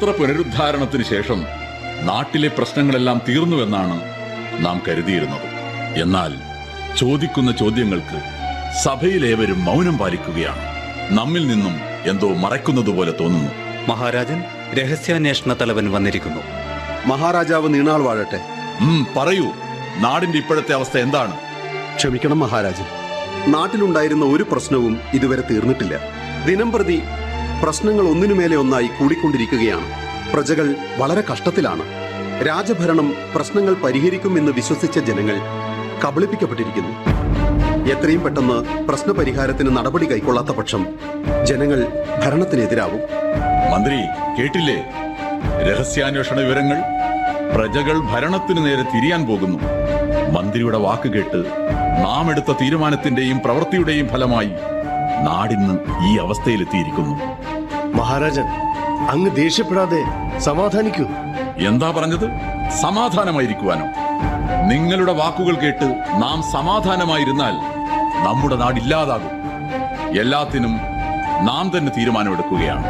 ക്ഷേത്ര പുനരുദ്ധാരണത്തിന് ശേഷം നാട്ടിലെ പ്രശ്നങ്ങളെല്ലാം തീർന്നുവെന്നാണ് നാം കരുതിയിരുന്നത് എന്നാൽ ചോദിക്കുന്ന ചോദ്യങ്ങൾക്ക് സഭയിലേവരും മൗനം പാലിക്കുകയാണ് നമ്മിൽ നിന്നും എന്തോ മറയ്ക്കുന്നതുപോലെ തോന്നുന്നു മഹാരാജൻ രഹസ്യാന്വേഷണ തലവൻ വന്നിരിക്കുന്നു മഹാരാജാവ് നീണാൾ വാഴട്ടെ ഉം പറയൂ നാടിന്റെ ഇപ്പോഴത്തെ അവസ്ഥ എന്താണ് ക്ഷമിക്കണം മഹാരാജൻ നാട്ടിലുണ്ടായിരുന്ന ഒരു പ്രശ്നവും ഇതുവരെ തീർന്നിട്ടില്ല ദിനംപ്രതി പ്രശ്നങ്ങൾ ഒന്നിനുമേലെ ഒന്നായി കൂടിക്കൊണ്ടിരിക്കുകയാണ് പ്രജകൾ വളരെ കഷ്ടത്തിലാണ് രാജഭരണം പ്രശ്നങ്ങൾ പരിഹരിക്കുമെന്ന് വിശ്വസിച്ച ജനങ്ങൾ കബളിപ്പിക്കപ്പെട്ടിരിക്കുന്നു എത്രയും പെട്ടെന്ന് പ്രശ്നപരിഹാരത്തിന് നടപടി കൈക്കൊള്ളാത്ത പക്ഷം ജനങ്ങൾ ഭരണത്തിനെതിരാവും മന്ത്രി കേട്ടില്ലേ രഹസ്യാന്വേഷണ വിവരങ്ങൾ പ്രജകൾ ഭരണത്തിനു നേരെ തിരിയാൻ പോകുന്നു മന്ത്രിയുടെ വാക്ക് കേട്ട് നാം എടുത്ത തീരുമാനത്തിന്റെയും പ്രവൃത്തിയുടെയും ഫലമായി നാടിന്ന് ഈ അവസ്ഥയിലെത്തിയിരിക്കുന്നു മഹാരാജൻ അങ്ങ് ദേഷ്യപ്പെടാതെ സമാധാനിക്കൂ എന്താ പറഞ്ഞത് സമാധാനമായിരിക്കുവാനോ നിങ്ങളുടെ വാക്കുകൾ കേട്ട് നാം സമാധാനമായിരുന്നാൽ നമ്മുടെ നാടില്ലാതാകും എല്ലാത്തിനും നാം തന്നെ തീരുമാനമെടുക്കുകയാണ്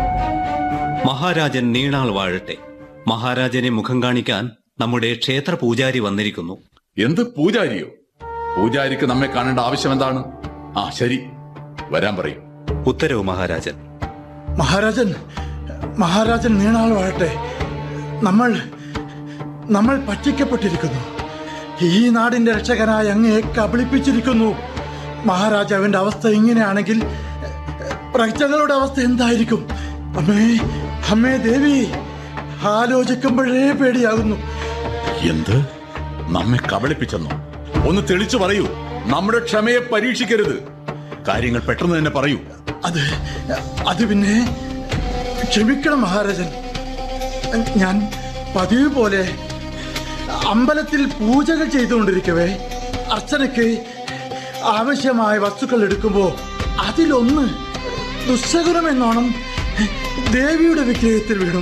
മഹാരാജൻ നീണാൾ വാഴട്ടെ മഹാരാജനെ മുഖം കാണിക്കാൻ നമ്മുടെ ക്ഷേത്ര പൂജാരി വന്നിരിക്കുന്നു എന്ത് പൂജാരിയോ പൂജാരിക്ക് നമ്മെ കാണേണ്ട ആവശ്യം എന്താണ് ആ ശരി വരാൻ പറയും ഉത്തരവ് മഹാരാജൻ മഹാരാജൻ മഹാരാജൻ നീണാൾ വാഴട്ടെ നമ്മൾ നമ്മൾ പറ്റിക്കപ്പെട്ടിരിക്കുന്നു ഈ നാടിന്റെ രക്ഷകനായ അങ്ങയെ കബളിപ്പിച്ചിരിക്കുന്നു മഹാരാജാവിന്റെ അവസ്ഥ ഇങ്ങനെയാണെങ്കിൽ പ്രജകളുടെ അവസ്ഥ എന്തായിരിക്കും അമ്മേ അമ്മേ ദേവി ആലോചിക്കുമ്പോഴേ പേടിയാകുന്നു എന്ത് നമ്മെ കബളിപ്പിച്ചെന്നോ ഒന്ന് തെളിച്ചു പറയൂ നമ്മുടെ ക്ഷമയെ പരീക്ഷിക്കരുത് കാര്യങ്ങൾ പെട്ടെന്ന് തന്നെ പറയൂ അത് അത് പിന്നെ ക്ഷമിക്കണം മഹാരാജൻ ഞാൻ പതിവ് പോലെ അമ്പലത്തിൽ പൂജകൾ ചെയ്തുകൊണ്ടിരിക്കവേ അർച്ചനയ്ക്ക് ആവശ്യമായ വസ്തുക്കൾ എടുക്കുമ്പോൾ അതിലൊന്ന് ദുസ്സകുലമെന്നോണം ദേവിയുടെ വിഗ്രഹത്തിൽ വീണു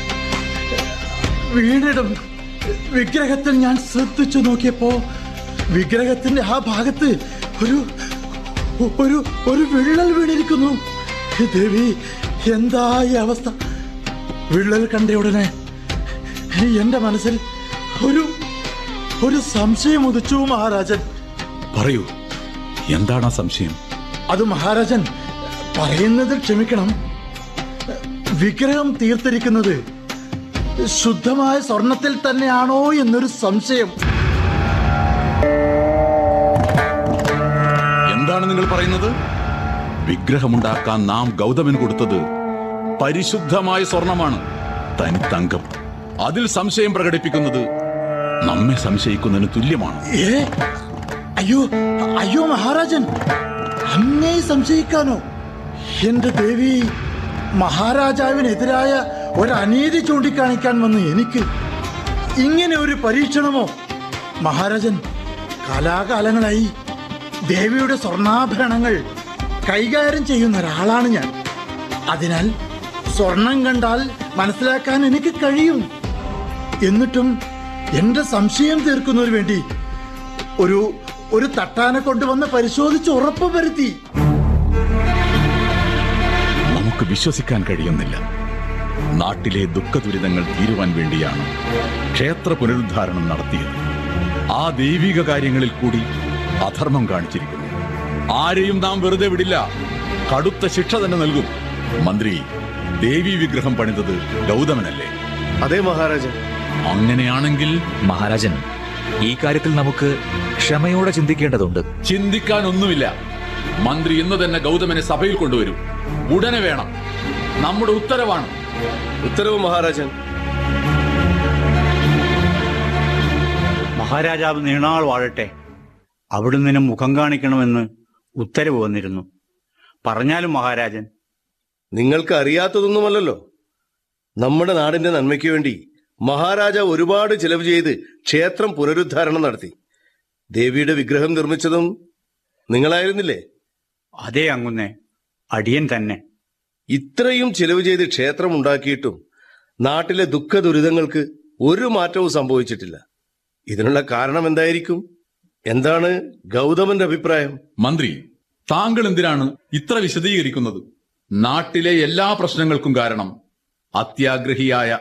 വീണിടും വിഗ്രഹത്തിൽ ഞാൻ ശ്രദ്ധിച്ചു നോക്കിയപ്പോ വിഗ്രഹത്തിന്റെ ആ ഭാഗത്ത് ഒരു ഒരു ഒരു വിള്ളൽ വീണിരിക്കുന്നു ദേവി എന്താ ഈ അവസ്ഥ വിള്ളൽ കണ്ട ഉടനെ എന്റെ മനസ്സിൽ ഒരു ഒരു സംശയം ഉദിച്ചു മഹാരാജൻ പറയൂ എന്താണ് ആ സംശയം അത് മഹാരാജൻ പറയുന്നതിൽ ക്ഷമിക്കണം വിഗ്രഹം തീർത്തിരിക്കുന്നത് ശുദ്ധമായ സ്വർണത്തിൽ തന്നെയാണോ എന്നൊരു സംശയം എന്താണ് നിങ്ങൾ പറയുന്നത് വിഗ്രഹമുണ്ടാക്കാൻ നാം ഗൗതമൻ കൊടുത്തത് പരിശുദ്ധമായ സ്വർണമാണ് തനി തങ്കം അതിൽ സംശയം പ്രകടിപ്പിക്കുന്നത് നമ്മെ സംശയിക്കുന്നതിന് തുല്യമാണ് ഏ അയ്യോ അയ്യോ മഹാരാജൻ അങ്ങേ സംശയിക്കാനോ എന്റെ ദേവി മഹാരാജാവിനെതിരായ ഒരു അനീതി ചൂണ്ടിക്കാണിക്കാൻ വന്ന് എനിക്ക് ഇങ്ങനെ ഒരു പരീക്ഷണമോ മഹാരാജൻ കാലാകാലങ്ങളായി ദേവിയുടെ സ്വർണ്ണാഭരണങ്ങൾ കൈകാര്യം ചെയ്യുന്ന ഒരാളാണ് ഞാൻ അതിനാൽ സ്വർണം കണ്ടാൽ മനസ്സിലാക്കാൻ എനിക്ക് കഴിയും എന്നിട്ടും എന്റെ സംശയം തീർക്കുന്നതിന് വേണ്ടി ഒരു ഒരു തട്ടാനെ കൊണ്ടുവന്ന് പരിശോധിച്ച് ഉറപ്പ് വരുത്തി നമുക്ക് വിശ്വസിക്കാൻ കഴിയുന്നില്ല നാട്ടിലെ ദുഃഖദുരിതങ്ങൾ തീരുവാൻ വേണ്ടിയാണ് ക്ഷേത്ര പുനരുദ്ധാരണം നടത്തിയത് ആ ദൈവിക കാര്യങ്ങളിൽ കൂടി അധർമ്മം കാണിച്ചിരിക്കുന്നു ആരെയും നാം വെറുതെ വിടില്ല കടുത്ത ശിക്ഷ തന്നെ നൽകും മന്ത്രി ദേവി വിഗ്രഹം പണിതത് ഗൗതമനല്ലേ അതെ മഹാരാജൻ അങ്ങനെയാണെങ്കിൽ മഹാരാജൻ ഈ കാര്യത്തിൽ നമുക്ക് ക്ഷമയോടെ ചിന്തിക്കേണ്ടതുണ്ട് ചിന്തിക്കാനൊന്നുമില്ല മന്ത്രി ഇന്ന് തന്നെ ഗൗതമനെ സഭയിൽ കൊണ്ടുവരും ഉടനെ വേണം നമ്മുടെ ഉത്തരവാണ് ഉത്തരവ് മഹാരാജൻ മഹാരാജാവ് നീണാൾ വാഴട്ടെ അവിടുന്ന് മുഖം കാണിക്കണമെന്ന് ഉത്തരവ് വന്നിരുന്നു പറഞ്ഞാലും മഹാരാജൻ നിങ്ങൾക്ക് അറിയാത്തതൊന്നുമല്ലല്ലോ നമ്മുടെ നാടിന്റെ നന്മയ്ക്ക് വേണ്ടി മഹാരാജാവ് ഒരുപാട് ചെലവ് ചെയ്ത് ക്ഷേത്രം പുനരുദ്ധാരണം നടത്തി ദേവിയുടെ വിഗ്രഹം നിർമ്മിച്ചതും നിങ്ങളായിരുന്നില്ലേ അതേ അങ്ങുന്നേ അടിയൻ തന്നെ ഇത്രയും ചെലവ് ചെയ്ത് ക്ഷേത്രം ഉണ്ടാക്കിയിട്ടും നാട്ടിലെ ദുഃഖ ദുരിതങ്ങൾക്ക് ഒരു മാറ്റവും സംഭവിച്ചിട്ടില്ല ഇതിനുള്ള കാരണം എന്തായിരിക്കും എന്താണ് ഗൗതമന്റെ അഭിപ്രായം മന്ത്രി താങ്കൾ എന്തിനാണ് ഇത്ര വിശദീകരിക്കുന്നത് നാട്ടിലെ എല്ലാ പ്രശ്നങ്ങൾക്കും കാരണം അത്യാഗ്രഹിയായ